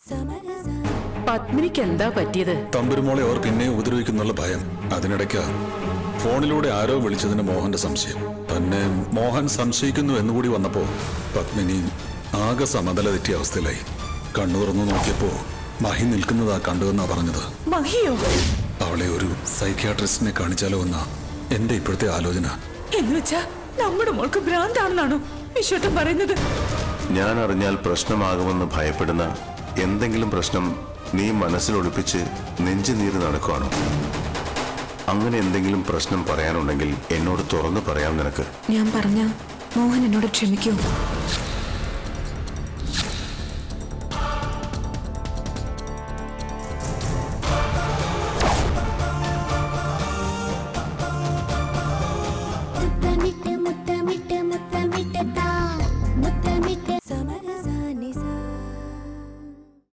പത്മിനിക്ക് എന്താ പറ്റിയത് തമ്പുരുമോളെ അവർ പിന്നെ ഉപദ്രവിക്കുന്നുള്ള ഭയം അതിനിടയ്ക്ക് ഫോണിലൂടെ ആരോ വിളിച്ചതിന് മോഹന്റെ സംശയം തന്നെ മോഹൻ സംശയിക്കുന്നു എന്നുകൂടി വന്നപ്പോ പത്മിനി ആകെ സമതല തെറ്റിയ അവസ്ഥയിലായി കണ്ണു തുറന്നു നോക്കിയപ്പോ മഹി നിൽക്കുന്നതാ കണ്ടുവെന്നാ പറഞ്ഞത് മഹിയോ അവളെ ഒരു സൈക്യാട്രിസ്റ്റിനെ കാണിച്ചാലോ എന്നാ എന്റെ ഇപ്പോഴത്തെ ആലോചന എന്ന് വെച്ചാ നമ്മുടെ മോൾക്ക് ഭ്രാന്താണെന്നാണോ വിശ്വട്ടം പറയുന്നത് ഞാൻ അറിഞ്ഞാൽ പ്രശ്നമാകുമെന്ന് ഭയപ്പെടുന്ന എന്തെങ്കിലും പ്രശ്നം നീ മനസ്സിൽ ഒളിപ്പിച്ച് നെഞ്ചു നീര് നടക്കുവാണോ അങ്ങനെ എന്തെങ്കിലും പ്രശ്നം പറയാനുണ്ടെങ്കിൽ എന്നോട് തുറന്നു പറയാം നിനക്ക് ഞാൻ പറഞ്ഞ മോഹൻ എന്നോട് ക്ഷമിക്കൂ